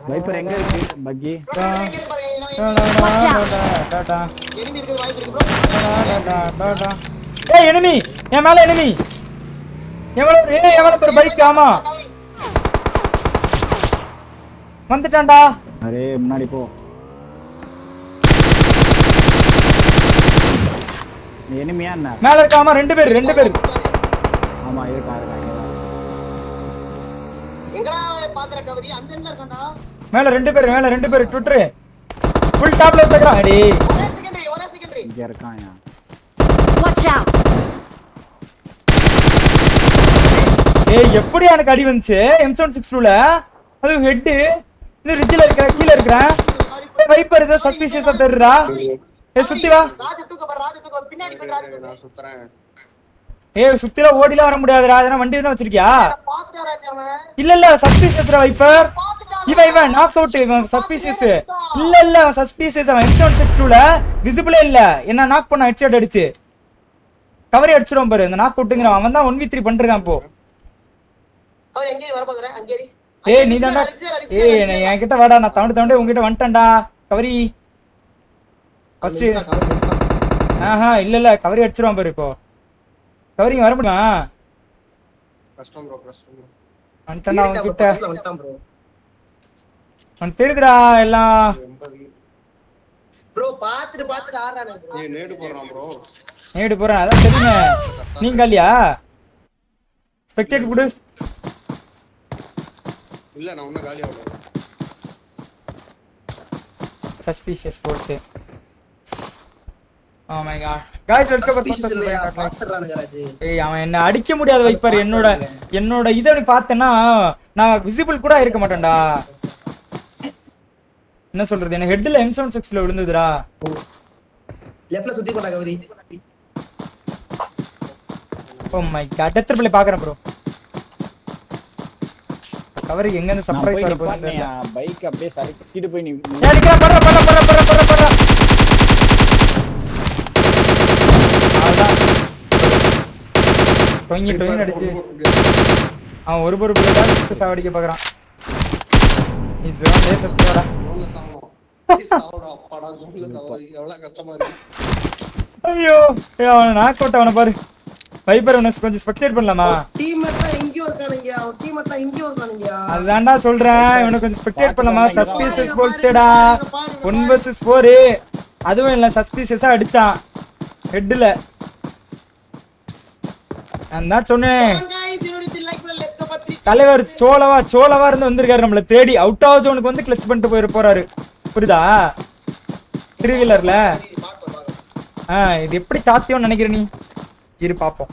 Wiper எங்க இருக்கு பக்கி bro, இங்க இருக்கு பாருங்க, Watch out. enemy இருக்கிறது வாய்ப்பு இருக்கு bro. ஏய் enemy என் மேல enemy எவ்வளவு ஏய் எவ்வளவு ஒரு பைக் ஆமா வந்துட்டான்டா அரே முன்னாடி போ நீ எனிமையா என்ன மேல இருக்காமா ரெண்டு பேர் ரெண்டு பேர் ஆமா இருக்கா இருக்கா இங்கதான். எங்கடா பாக்குற கவரி அந்த என்ன இருக்கான்டா மேல ரெண்டு பேர் மேல ரெண்டு பேர் ட்விட்டர் ஃபுல் டாப்ல எடுத்துக்கிறான் அடி ஒரே செகண்டரி ஒரே செகண்டரி இங்க இருக்கான் ஏன். Watch out! ஏய் எப்படி எனக்கு அடி வந்துச்சு எம் செவன் சிக்ஸ் டூல அது ஹெட்டு இன்னும் ரிட்ஜில் இருக்கிற கீழே இருக்கிறேன் வைப்பர் ஏதோ சஸ்பீஷியஸா தெரியுறா ஏ சுத்தி வா ராஜ தூக்க பாரு ராஜ தூக்க பின்னாடி போய் ராஜ தூக்க நான் சுத்துறேன் ஏய் சுத்தில ஓடிலாம் வர முடியாதுடா அதெல்லாம் வண்டி தான் வச்சிருக்கியா பாத்துட்டா ராஜ அவன் இல்ல இல்ல சஸ்பீஷியஸ்ரா வைப்பர் இவன் இவன் நாக் அவுட் இவன் சஸ்பீஷியஸ் இல்ல இல்ல அவன் சஸ்பீஷியஸ் அவன் எம் செவன் சிக்ஸ் டூல விசிபிளே இல்ல என்ன நாக் பண்ண ஹெட்ஷாட் அடிச்சு கவரி அடிச்சிரும் பாரு இந்த நாக் அவுட்டுங்கிறான் அவன் தான் ஒன் வி த்ரீ பண்ணிருக்கான் இப்போ அவர் எங்கே வர பாக்குறேன் அங்கேரி ஏய் நீ தான்டா ஏய் என்ன- என்கிட்ட வாடா நான் தவண்டு தவண்டே உங்ககிட்ட வந்துட்டேன்டா கவரி ஃபர்ஸ்ட் ஆஹா இல்ல இல்ல கவரி அடிச்சிருவான் பாரு இப்போ கவரி இங்க வர முடியுமா கஷ்டம் ப்ரோ கஷ்டம் bro. வந்துட்டேன்டா உங்ககிட்ட வந்துட்டான் ப்ரோ அவன் தெரியுதுடா எல்லாம் எண்பது ப்ரோ பாத்துட்டு பாத்துட்டு ஆடுறானே ப்ரோ ஏய் நேடு போடுறான் ப்ரோ நேடு போறேன் அதான் தெரியுமே நீங்க இல்லையா ஸ்பெக்டேட் கொடு இல்ல நான் இன்னும் காலி ஆகல சஸ்பீஷியஸ் போட்டு Oh my god. Guys, let's go for first person. பாத்துறானுங்க Raj ஏய் அவன் என்ன அடிக்க முடியாத வைப்பாரு என்னோட என்னோட இதை நீ பார்த்தேன்னா நான் விசிபிள் கூட இருக்க மாட்டேன்டா என்ன சொல்றது எனக்கு ஹெட்ல எம் செவன் சிக்ஸ்ல விழுந்ததுடா லெஃப்ட்ல சுத்தி போட்டா கவரி ஓ மை காட் டெத் பிள்ளை பாக்குறேன் ப்ரோ கவருக்கு எங்க இருந்து நான் சர்ப்ரைஸ் போய் வர போகுதுன்னு தெரியல நிப்பாட்டினேன் பைக் அப்படியே சறுக்கிட்டு போய் நீ நீ- ஏய் நிக்கிறா படுற படுற படுற படுற படுற படுற அதான் டொங்கி டொங்கி அடிச்சு அவன் ஒரு பொறுப்பு தான் சாவடிக்க பாக்குறான் நீ ஜோன்லயே சத்தியோடா ஜோன்ல சாவணும் ஏய், சாவுடா அப்பாடா ஜோன்ல சாவுறது எவ்வளவு கஷ்டமா இருக்கு ஐயோ ஏய் அவனை நாக் அவுட் அவனை பாரு வைப்பர் அவனை கொஞ்சம் ஸ்பெக்டேட் பண்ணலாமா டீம் எல்லாம் எங்கேயோ இருக்கானுங்க அவன் டீம் எல்லாம் எங்கேயோ இருக்கானுங்க அதுதான்டா சொல்றேன் இவனை கொஞ்சம் ஸ்பெக்டேட் பண்ணலாமா சஸ்பீசியஸ் போல்ட்டடா ஒன் வர்சஸ் ஃபோரு அதுவும் இல்ல சஸ்பீசியஸா அடிச்சான் ஹெட்ல நான் தான் சொன்னேன் தலைவர் சோழவா சோழவா இருந்து வந்திருக்காரு நம்மள தேடி அவுட் ஆஃப் ஜோனுக்கு வந்து கிளச் பண்ணிட்டு போயிட போறாரு புரியுதா த்ரீ வீலர்ல ஆ இது எப்படி சாத்தியம்னு நினைக்கிற நீ இரு பாப்போம்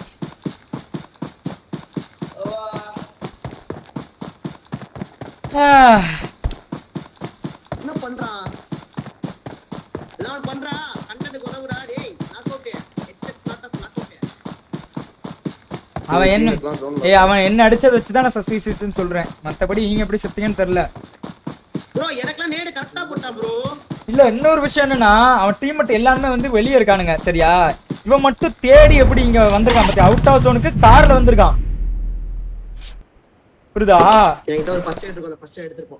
ஆ, என்ன பண்றான் எல்லாம் பண்றா கண்டனுக்கு உதவுடா டேய் knock out except not off knock out அவன் என்ன ஏய் அவன் என்ன அடிச்சதை வச்சு தான் நான் சஸ்பீசியஸ்னு சொல்றேன் மத்தபடி நீங்க எப்படி செத்தீங்கன்னு தெரியல ப்ரோ எனக்குலாம் நேடு கரெக்டா போட்டான் ப்ரோ இல்ல இன்னொரு விஷயம் என்னன்னா அவன் டீம் மட்டும் எல்லாருமே வந்து வெளியே இருக்கானுங்க சரியா இவன் மட்டும் தேடி எப்படி இங்க வந்திருக்கான் பத்தி அவுட் ஆஃப் ஜோனுக்கு கார்ல வந்திருக்கான் புரியுதா என்கிட்ட ஒரு ஃபர்ஸ்ட் எய்ட் இருக்கும் ஃபர்ஸ்ட் எடுத்துப்போம்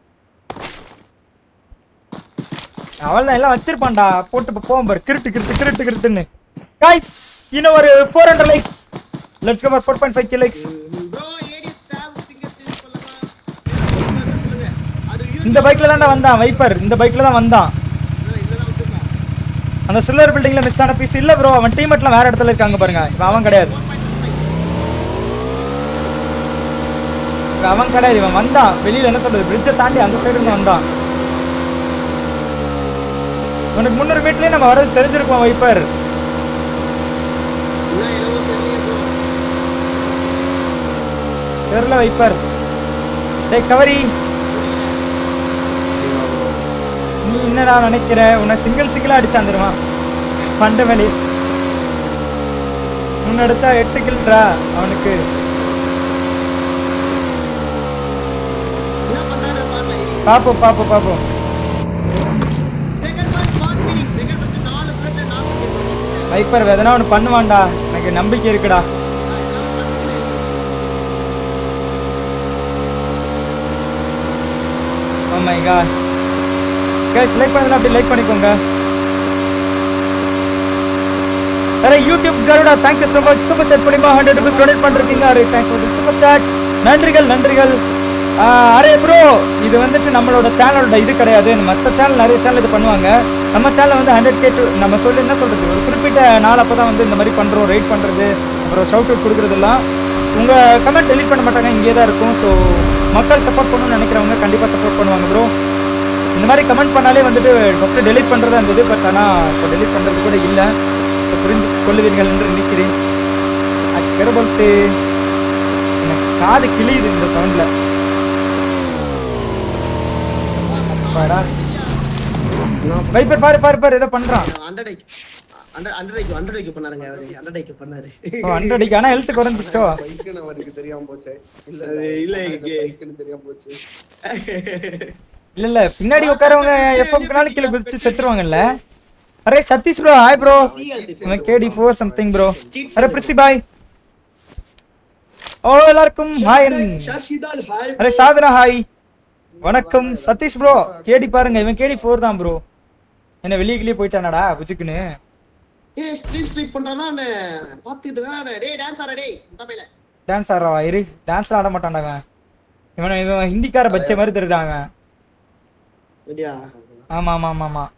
அவள் எல்லாம் வச்சிருப்பான்டா போட்டு இப்ப போவோம் பாரு கிருட்டு கிருட்டு கிருட்டு கிருட்டுன்னு காய்ஸ் இன்னும் ஒரு four hundred likes let's cover four point five K likes bro ஏடி ஸ்டாப் ஃபிங்கர் டில் சொல்லலாம் சொல்லுங்க அது இந்த பைக்ல தான்டா வந்தான் வைப்பர் இந்த பைக்ல தான் வந்தான் இல்லதான் விட்டுருக்கான் அந்த சில்வர் பில்டிங்ல மிஸ் ஆன பீஸ் இல்ல ப்ரோ அவன் டீம்மேட்லாம் வேற இடத்துல இருக்காங்க பாருங்க இவன் அவன் கிடையாது இவன் அவன் கிடையாது இவன் வந்தான் வெளியில என்ன சொல்றது பிரிட்ஜை தாண்டி அந்த சைடு இருந்து வந்தான் உனக்கு முன்னூறு மீட்டர்லயே நம்ம வரது தெரிஞ்சிருக்கோம் வைப்பர் என்ன எலவோ தெரியல ப்ரோ தெரியல வைப்பர் டேய் கவரி நீ என்னடா நினைக்கிற உன்னை சிங்கிள் சிங்கிளா அடிச்சான் தெரியுமா பண்ட மேலே உன்னை அடிச்சா எட்டு கில்ட்ரா அவனுக்கு என்ன பண்றானே பாருங்க பாப்போம் பாப்போம் பாப்போம் second match spot meaning second match நாலு பேர் நாலு பேர் வைப்பர் எதனா ஒன்று பண்ணுவான்டா எனக்கு நம்பிக்கை இருக்குடா காட் கைஸ் லைக் பண்ணதுல அப்படியே லைக் பண்ணிக்கோங்க அரே YouTube Garuda thank you so much super chat மூலியமா ஹண்ட்ரட் ருபீஸ் டொனேட் பண்ணிருக்கீங்க அரே தேங்க்ஸ் ஃபார் சூப்பர் சாட் நன்றிகள் நன்றிகள் ஆ, அரே ப்ரோ இது வந்துட்டு நம்மளோட சேனலோட இது கிடையாது மற்ற சேனல் நிறைய சேனல் இது பண்ணுவாங்க நம்ம சேனல் வந்து ஹண்ட்ரட் கே நம்ம சொல்லி என்ன சொல்றது ஒரு குறிப்பிட்ட நாள் அப்போ தான் வந்து இந்த மாதிரி பண்ணுறோம் ரைட் பண்ணுறது அப்புறம் ஷவுட் அவுட் கொடுக்குறதெல்லாம் உங்கள் கமெண்ட் delete பண்ண மாட்டாங்க இங்கே தான் இருக்கும் ஸோ மக்கள் சப்போர்ட் பண்ணணும்னு நினைக்கிறவங்க கண்டிப்பாக சப்போர்ட் பண்ணுவாங்க ப்ரோ இந்த மாதிரி கமெண்ட் பண்ணாலே வந்துட்டு ஃபஸ்ட்டு delete பண்ணுறதா இருந்தது பட் ஆனால் இப்போ delete பண்ணுறது கூட இல்லை ஸோ புரிந்து கொள்ளுவீர்கள் என்று நினைக்கிறேன் அக்கரபல்ட்டு எனக்கு காது கிளியுது இந்த சவுண்டில் வைப்பர் பாரு பாரு பாரு ஏதோ பண்றான் ஹண்ட்ரட் ஹண்ட்ரட் ஹண்ட்ரட் பண்ணாருங்க அவரு ஹண்ட்ரட் பண்ணாரு ஓ ஹண்ட்ரட் ஆனா ஹெல்த் குறைஞ்சிச்சோ பைக்குன்னு அவருக்கு தெரியாம போச்சே இல்ல அது இல்ல, இங்க- பைக்குன்னு தெரியாம போச்சு இல்ல இல்ல பின்னாடி உட்காரவங்க எஃப்எம்க்குனாலும் கீழே குதிச்சு செத்துருவாங்கல்ல அரே Satish bro hi bro KD four something bro அரே பிரிசி பாய் ஓ எல்லாருக்கும் ஹாய் ஷாஷிதால் ஹாய் அரே சாதனா ஹாய் வணக்கம் சதீஷ் ப்ரோ கேடி பாருங்க இவன் கேடி ஃபோர் தான் ப்ரோ என்ன வெளியே கிளியே போயிட்டானடா புஜுக்குன்னு ஏய் ஸ்ட்ரீம் ஸ்ட்ரீம் பண்றானா பாத்துட்டு இருக்கான் டேய் டான்ஸ் ஆடுற டேய் முட்டாமையில டான்ஸ் ஆடுறவா இரு டான்ஸ்லாம் ஆட மாட்டான்டா அவன் இவன் இவன் ஹிந்திக்கார பச்சை மாதிரி தெரியுறாங்க சரியா ஆமா ஆமா ஆமா ஆமா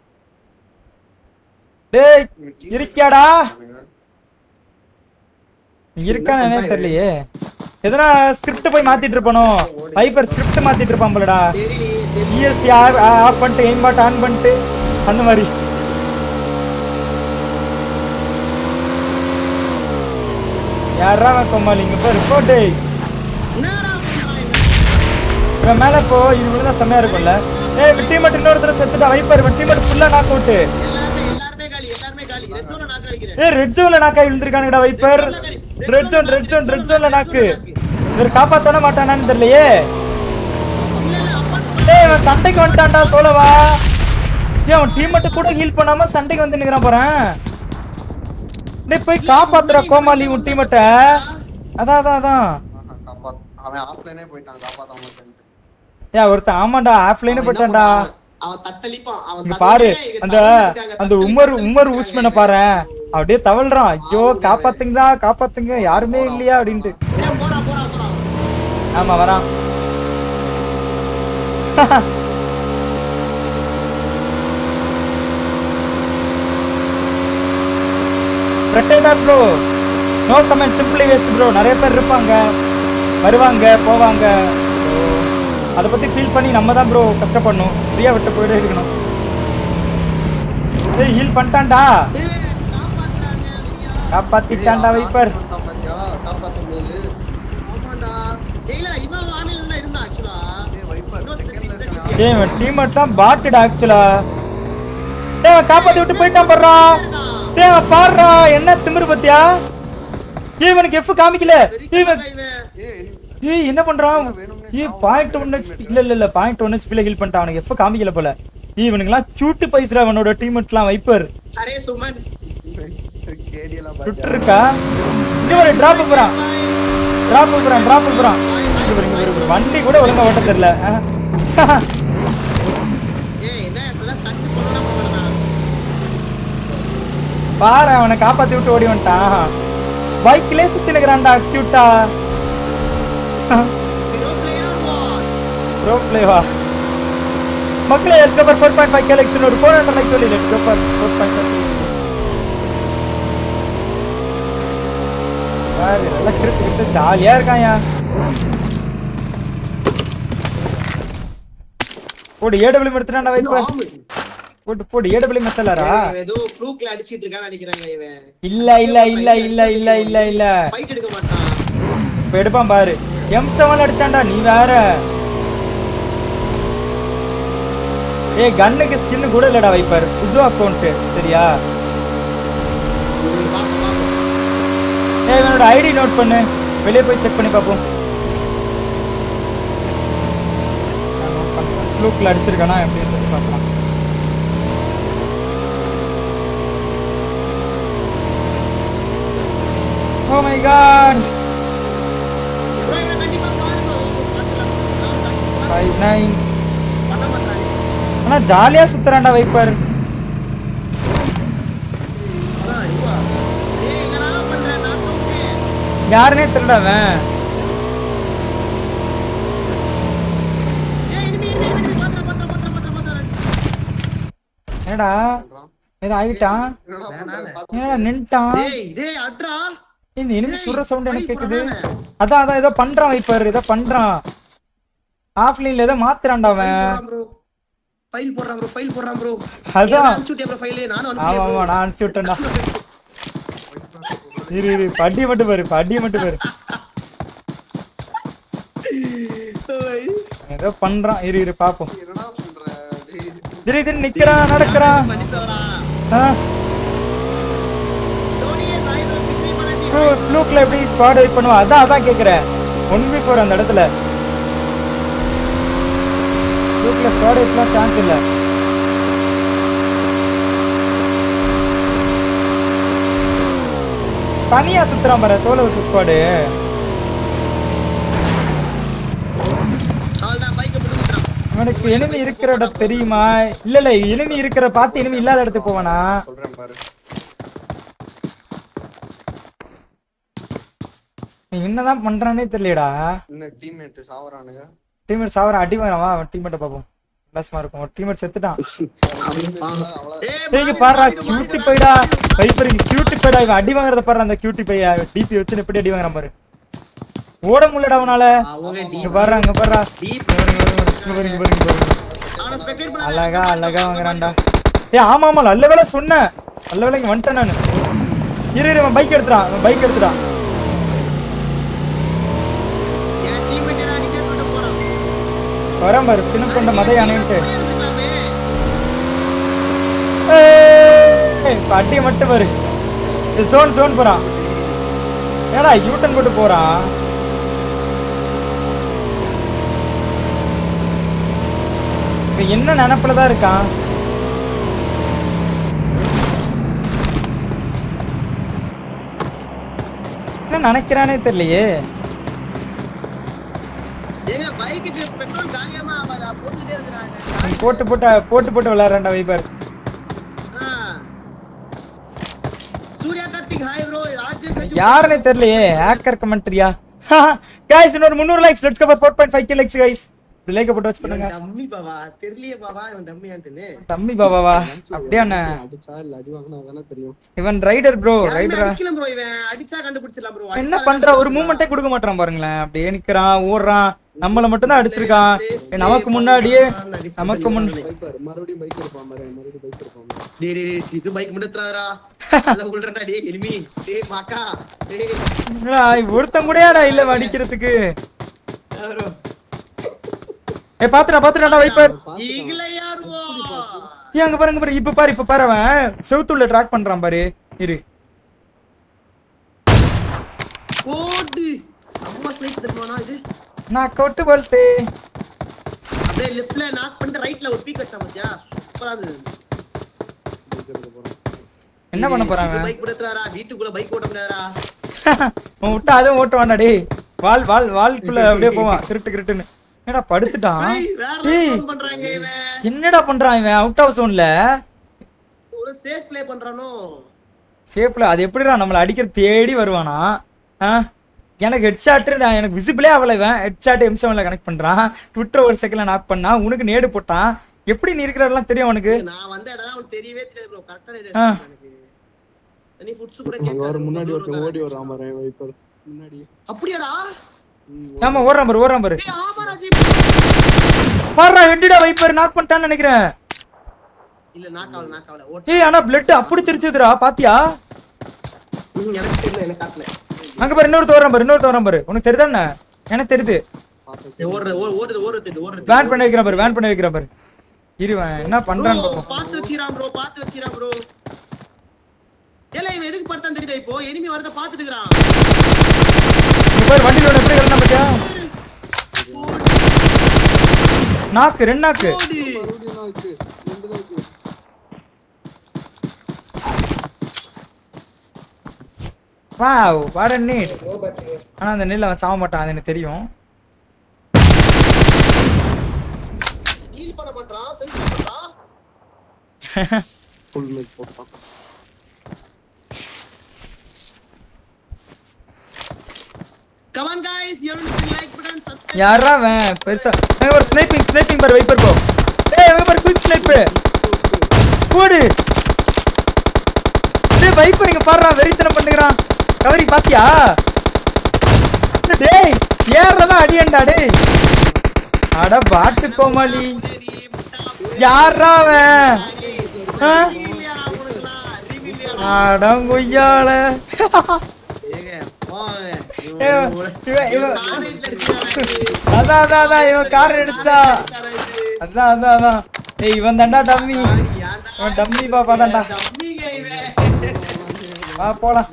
டேய் இருக்கியாடா இருக்கான்னு என்னன்னு தெரியலையே எதனா ஸ்கிரிப்ட் போய் மாத்திட்டு இருப்பானோ வைப்பர் ஸ்கிரிப்ட் மாத்திட்டு இருப்பான் போலடா சரி இஎஸ்பி ஆஃப் பண்ணிட்டு எய்ம் பாட் ஆன் பண்ணிட்டு அந்த மாதிரி யாரா அவன் கொம்மாலி இங்க பாரு போ டேய் என்னடா பண்றான் இவன் மேல போ இது விழுந்தா செம்மையா இருக்கும்ல ஏய் விட்டி மட்டும் இன்னொருத்தர செத்துட்டா வைப்பர் விட்டி மட்டும் ஃபுல்லா நாக் அவுட்டு எல்லாருமே எல்லாருமே காலி எல்லாருமே காலி ரெட் ஜோன்ல நாக்கு அடிக்கிறேன் ஏய் ரெட் ஜோன்ல நாக்கா விழுந்திருக்கானுடா Viper red zone red zone red ஜோன்ல நாக்கு இவர் காப்பாத்தான மாட்டானான்னு தெரியலையே இல்ல இல்ல அப்பா ஏய் இவன் சண்டைக்கு வந்துட்டான்டா சோலவா ஏய் அவன் டீம் மட்டும் கூட ஹீல் பண்ணாம சண்டைக்கு வந்து நிக்கிறான் போறேன் டேய் போய் காப்பாத்துற கோமாளி உன் டீமட்ட அதான் அதான் அதான் ஆஹா, காப்பாத் அவன் ஆஃப்லைனே போயிட்டான் காப்பாத்தாம இருக்கேன்ட்டு. ஏன் ஒருத்தன் ஆமாண்டா ஆஃப்லைனே அவன் என்ன போயிட்டான்டா பண்ணுவான்? அவன் தத்தளிப்பான் அவன் இங்க தத்தளிப்பே, பாரு இங்க அந்த தத்தளிப்பாங்க, அந்த தத்தளிப்பாங்க, உமர் உமர் தத்தளிப்பாங்க. ஊஸ்மேனை பாரு அப்படியே தவழ்றான் ஐயோ காப்பாத்துங்களா காப்பாத்துங்க யாருமே இல்லையா அப்படின்ட்டு ஏய், போறான் போறான் போறான் ஆமா வரான் Predator bro no comment simply waste bro நிறைய பேர் இருப்பாங்க வருவாங்க போவாங்க ஸோ அதை பற்றி ஃபீல் பண்ணி நம்ம தான் ப்ரோ கஷ்டப்படணும் ஃப்ரீயாக விட்டு போயிட்டே இருக்கணும் ஏய் ஹீல் பண்ணிட்டான்டா ஏய், காப்பாத்துறாங்க, ஐயா. காப்பாத்திட்டான்டா வைப்பர் காப்பாத்தான் பாத்தியா? காப்பாத்தும் போது ஆமாண்டா. ஏய், இல்ல, இவன் வானிலைல தான் இருந்தான் actually. ஏய், வைப்பர் இன்னொரு செகண்ட்ல இந்த- இருக்கான் ஏய் இவன் டீம்மேட் தான் பாட்டுடா ஆக்சுவலா டேய் அவன் காப்பாத்தி விட்டு போயிட்டான் பாடுறா டேய் அவன் பாடுறா என்ன திமிரு பத்தியா ஏய் இவனுக்கு எஃப் காமிக்கல ஏய் இவன் இவன். ஏய் ஏய் என்ன பண்றான் ஏய் பாயிண்ட் ஒன் ஹெச்பி இல்ல இல்ல இல்ல பாயிண்ட் ஒன் ஹெச்பில ஹீல் பண்ணிட்டான் அவனுக்கு எஃப் காமிக்கல போல ஏய் இவனுக்குலாம் கியூட் பைஸ்ரா அவனோட டீம்மேட்லாம் வைப்பர் அரே சுமன் கேடியெல்லாம் பாத்தியா? விட்டு இருக்கா இங்க ஒரு டிராப் போறான் டிராப் போறான் டிராப் போறான் இங்க பாரு, இங்க பாரு, இங்க பாரு. வண்டி கூட ஒழுங்கா ஓட்ட தெரியல ஆஹ். ஏய் என்ன இப்பெல்லாம் stunt பண்ணலாம் பண்ணலாம் பாரு அவனை காப்பாத்தி விட்டு ஓடி வந்துட்டான் பைக்லயே சுத்தி நிக்கிறான்டா கியூட்டா Hero player what? ப்ரோ பிளேவா மக்களே let's go for 4.5 K likes ஒரு 400 லைக்ஸ் சொல்லி லெட்ஸ் கோ ஃபார் 4.5 யார் நல்லா கிரிட்டு கிரிட்டு ஜாலியா இருக்காயா போடு ஏடபிள்யூ எடுத்துட்டான்டா வைப்பர் போட்டு போடு ஏடபிள்யூ மசாலாரா இவன் ஏதோ flukeல அடிச்சிட்டு இருக்கான்னு நினைக்கிறாங்க இவன் இல்ல இல்ல இல்ல இல்ல இல்ல இல்ல இல்ல ஃபைட் எடுக்க மாட்டான் இப்ப எடுப்பான் பாரு எம் செவன் அடிச்சான்டா நீ வேற ஏய் கன்னுக்கு ஸ்கின் கூட இல்லடா வைப்பர் புது அக்கௌண்ட் சரியா இது பாப்போம் பாப்போம் ஏய் இவனோட ஐடி நோட் பண்ணு வெளியே போய் செக் பண்ணி பார்ப்போம் ஃப்ளூக்கில் அடிச்சிருக்கானா எப்படின்னு சொல்லி பார்க்கலாம் ஓ மை காட் bro இவன் கண்டிப்பா பாருங்க பார்க்கலாம் ஃபைவ் நைன் பண்ண ஆனா ஜாலியா சுத்துறான்டா வைப்பர் அதான், இவா. டேய், என்னடா பண்ற? நான் தூக்கேன். யாருனே தெரியல அவன் டேய், enemy, enemy, enemy. பாத்துறா, பாத்துறா, பாத்துறா, பாத்துறா, பாத்துறா. என்னடா ஏதோ ஆகிட்டான் என்னடா பண்ற? வேணாண்ணே. பாத்து என்னடா நின்ட்டான் டேய், டேய், அட்ரா. இந்த இனிமே சுடுற சவுண்ட் எனக்கு ஃபைல் கேக்குது போடுறானே. அதான் அதான் ஏதோ பண்றான் வைப்பர் ஏதோ பண்றான் ஆஃப்லைன்ல ஏதோ மாத்துறான்டா ஃபைல் அவன் போடுறான் bro. ஃபைல் போடுறான் bro, ஃபைல் போடுறான் bro. அதான். ஏன் அனுப்பிச்சு விட்டியா bro ஃபைலு? நானும் ஆமா அனுப்பிச்சேன் ஆமா bro. நான் அனுப்பிச்சு விட்டேன்டா இரு இரு பட்டி மட்டும் பாரு பட்டி மட்டும் பாரு ஓய். ஏதோ பண்றான் இரு இரு பாப்போம் என்னடா பண்ற டேய் திடீர் திடீர் நிக்கிறான் நடக்கிறான் பண்ணிட்டோடா. ஆ தோனியே சாயுதம் விக்ரி பண்ணி ஃப்ளூக்ல எப்படி ஸ்குவாட் வெயிட் பண்ணுவா அதான் அதான் கேக்குறேன் ஒன் பி ஃபோர் அந்த இடத்துல ஃப்ளூக்ல ஸ்குவாட் வெயிட்லாம் சான்ஸ் இல்ல தனியா சுத்துறான் பாரு சோலோ ஸ்குவாடு அவ்வளவுதான், பைக்கை போட்டு விட்டுறான். இவனுக்கு எனிமி இருக்கிற இடம் தெரியுமா இல்ல இல்ல எனிமி இருக்கிற பார்த்து எனிமி இல்லாத இடத்துக்கு போவானா சொல்றேன் பாரு இவன் என்னதான் பண்றானே தெரியலடா இன்னும் டீம்மேட் சாவறானுங்க டீம்மேட் சாவர அடி வாங்கவா அவன் டீம்மேட்டை பார்ப்போம் லாஸ்மா இருக்கும் டீம்மேட் செத்துட்டான் அவ்வளவு ஏய், நீங்க மாறி, பாருடா மாறி, கியூட்டி மாறி, பைடா மாறி. வைப்பர் இங்க கியூட்டி பைடா இவன் அடி வாங்குறத பாரு அந்த கியூட்டி பையா டிபி வச்சு எப்படி அடி வாங்குறான் பாரு ஓட முடியலடா அவனால அவங்க இங்க deep, பாரு அங்க பாருடா deep. இங்க பாரு, இங்க பாரு, இங்க பாரு, இங்க பாரு, இங்க பாரு. அவனை spectate பண்ணாத. அழகா அழகா வாங்குறான்டா ஏ ஆமா ஆமா நல்ல வேலை சொன்னேன் நல்ல வேலை இங்க வந்துட்டேன் நானு இரு இரு பைக் எடுத்துறான் பைக் எடுத்துட்டான் என் teammate என்ன அடிக்க சொல்லிட்டு போறான். வரேன் பாரு சினம் கொண்ட மத யானைன்ட்டு போயிருக்கலாமே. ஏய், இப்ப அடியை மட்டும் பாரு சோன் சோன் போறான் ஏடா யூட்டன் போட்டு போறான் இவன் என்ன நினப்புல தான் இருக்கான் என்ன நினைக்கிறானே தெரியலையே ஏங்க, bike க்கு petrol காலியாம ஆகாதா? போட்டுட்டே இருக்கிறாங்க. அவன் போட்டு போட்டு போட்டு போட்டு விளையாடுறான்டா வைப்பர் ஆ. Surya Karthik hi bro Rajesh Aju. யாருன்னே தெரியலையே ஹேக்கர் கமெண்ட்ரியா கைஸ் இன்னொரு முந்நூறு likes let's cover four point five K likes guys like போட்டு வச்சு பண்ணுங்க இவன் டம்மி பாவா தெரியலையே பாவா இவன் டம்மியான்ட்டுன்னு தம்பி பாபாவா அப்படியாண்ணே அடிச்சா இல்ல அடி வாங்கினா தானே தெரியும் இவன் ரைடர் ப்ரோ யாருமே ரைடரா அடிக்கல ப்ரோ இவன் அடிச்சா கண்டுபிடிச்சிடலாம் ப்ரோ என்ன பண்ற ஒரு மூமெண்ட்டே கொடுக்க மாட்டான் பாருங்களேன் அப்படியே நிக்கிறான் ஓடுறான் நம்மள மட்டும் தான் அடிச்சிருக்கான் ஏய், நமக்கு முன்னாடியே நமக்கு முன் பைக் மறுபடியும் பைக் இருப்பான் பாரு மறுபடியும் பைக் இருப்பான் பாரு. டேய் டேய் டேய், இது பைக் முடத்துறாரா நல்லா உள்றடா டேய் எனிமி டேய் மாக்கா டேய் என்னடா, ஒருத்தன் கூடயாடா இல்ல அடிக்கிறதுக்கு bro ஏ பாத்துடா பாத்துடாடா வைப்பர் ஈகில யாருவோ ஏ அங்க பாருங்க பாரு இப்ப பாரு இப்ப பாரு அவன் செவுத்துள்ள ட்ராக் பண்றான் பாரு இரு ஓடு அம்மா ஸ்னைப் தருவானா இது நான் கொட்டு போல்ட்டு அப்படியே லெஃப்ட்ல நாக் பண்ணிட்டு ரைட்ல ஒரு பீக் வச்சா பாத்தியா சூப்பரா இருந்தது பைக் எடுக்க போறான் என்ன பண்ண போறான் அவன் பைக் முடத்துறாரா வீட்டுக்குள்ள பைக் ஓட்ட முடியாதா அவன் விட்டா அதுவும் ஓட்டுவான்டா டேய் வால் வால் வால்குள்ள அப்படியே போவான் கிருட்டு கிருட்டுன்னு என்னடா படுத்துட்டான் ஏய் வேற டேய் level பண்றாங்க இவன் என்னடா பண்றான் இவன் அவுட் ஆஃப் ஜோன்ல ஒரு சேஃப் ப்ளே பண்றானோ சேப்ல அது எப்படிடா நம்மள அடிக்கிற தேடி வருவானா ஆ? எனக்கு ஹெட் ஷாட் நான் எனக்கு விசிபிளே ஆகல இவன் ஹெட் ஷாட் எம் செவன்ல கனெக்ட் பண்றான் ட்விட்டர் ஒரு செகண்ட்ல நாக் பண்ணா உனக்கு நேடு போட்டான் எப்படி நீ இருக்கிறதெல்லாம் தெரியும் அவனுக்கு நான் வந்த இடம் அவனுக்கு தெரியவே தெரியாது ப்ரோ கரெக்டா ஆ. எனக்கு தனி ஃபுட்ஸ் கூட அங்க கேட்காது ஒரு முன்னாடி bro. ஒருத்தன் ஓடி வரான் பாரு வைப்பர் முன்னாடி அப்படியாடா ம், ஆமா ஓடுறான் பாரு ஓடுறான் பாரு டேய் ஆமா ராஜி பாருடா ஹெட்டிடா வைப்பர் நாக் பண்ணிட்டான்னு நினைக்கிறேன் இல்ல நாக்காவல நாக்காவல ஓட்டு ஏய் ஆனா பிளட் அப்படி தெரிச்சதுடா பாத்தியா ம், எனக்கு தெரியல எனக்கு காட்டல அங்க பாரு இன்னொரு தோறான் பாரு இன்னொரு தோறான் பாரு உனக்கு தெரியுதானே எனக்கு தெரியுது பார்த்தேன் டேய், ஓடுறது ஓ- ஓடுது ஓடுது ஓடுது வேன் பண்ணி வைக்கிறான் பாரு வேன் பண்ணி வைக்கிறான் பாரு இருவன் என்ன பண்றான்னு Bro, பாப்போம் பாத்து வச்சிரான் ப்ரோ பாத்து வச்சிரான் ப்ரோ ஏல இவன் எதுக்கு படுத்தான் தெரியுதா இப்போ எனிமி வரத பாத்துட்டு இருக்கான் இங்க பாரு வண்டியில ஒண்ணு எப்படி கிடந்தா பாத்தியா நாக்கு ரெண்டு நாக்கு ஓடு மறுபடியும் தான் இருக்கு ரெண்டு தான் இருக்கு வாவ் வாட் அ நீட் ஆனா அந்த நெல் அவன் சாவ மாட்டான் அது எனக்கு தெரியும் ஹீல் பண்ண மாட்டான் சென்ஸ் பண்றான் ஃபுல் மேக் போட்டான் Come on guys, you have to like button, subscribe. யாரா அவன் பெருசா அங்க ஒரு ஸ்னைப்பிங் ஸ்னைப்பிங் பார் வைப்பர் போ ஏய் அங்க பாரு குயிக் ஸ்னைப்பு போடு டேய் வைப்பர் இங்க பாருடா வெறித்தனம் பண்ணுகிறான் கவரி பாத்தியா டேய் ஏறதான் அடியண்டா டேய் அட பாட்டு கோமாளி யாரா அவன் ஆ? அடங்கொய்யால ஏங்க, போங்க. இவன், இவன் இவன், இவன். காலேஜ்ல இருக்கான் அதான் அதான் அதான் இவன் கார் அடிச்சிட்டா அதான் அதான் அதான் ஏய் இவன் தான்டா டம்மி இவன் டம்மி பாப்பா தான்டா வா போலாம்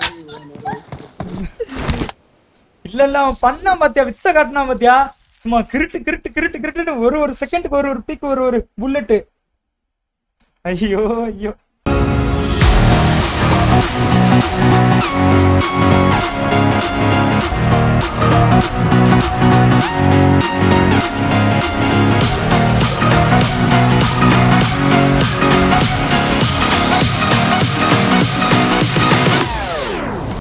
இல்ல இல்ல அவன் பண்ணான் பாத்தியா வித்த காட்டினான் பாத்தியா சும்மா கிருட்டு கிருட்டு கிருட்டு கிருட்டுன்னு ஒரு ஒரு செகண்டுக்கு ஒரு ஒரு பீக் ஒரு ஒரு புல்லட்டு ஐயோ ஐயோ Watch